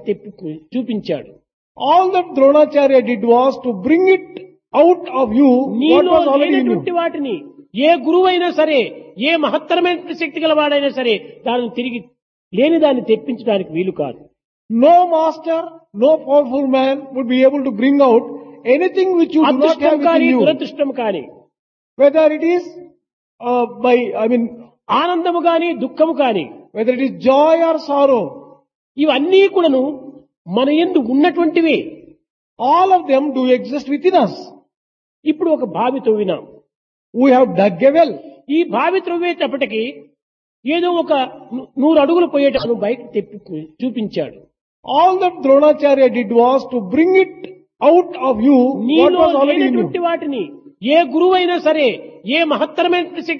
తెప్పి చూపించాడు All that Dronacharya did was to bring it out of you what నీలో was already in you. లేనటువంటి వాటిని ఏ గురువైనా సరే ఏ మహత్తరమైన శక్తి గలవాడైనా సరే దానిని తిరిగి లేని దాన్ని తెప్పించడానికి వీలు కాదు No master, no powerful man would be able to bring out anything which you do not అదృష్టం have కానీ within you. దురదృష్టం కానీ Whether it is uh, by, I mean, ఆనందము కానీ దుఃఖము కానీ whether it is joy or sorrow, ఇవన్నీ కూడాను మన ఎందు ఉన్నటువంటివే all of them do exist within us. ఇప్పుడు ఒక బావి తవ్వినాం We have dug a well. ఈ బావి త్రవ్వేటప్పటికి ఏదో ఒక ను- నూరు అడుగులు పోయేటను బయట తెప్పి చూపించాడు All that Dronacharya did was to bring it out of you what నీలో was already in you. లేనటువంటి వాటిని ఏ గురువైనా సరే ఏ మహత్తరమైన శక్తి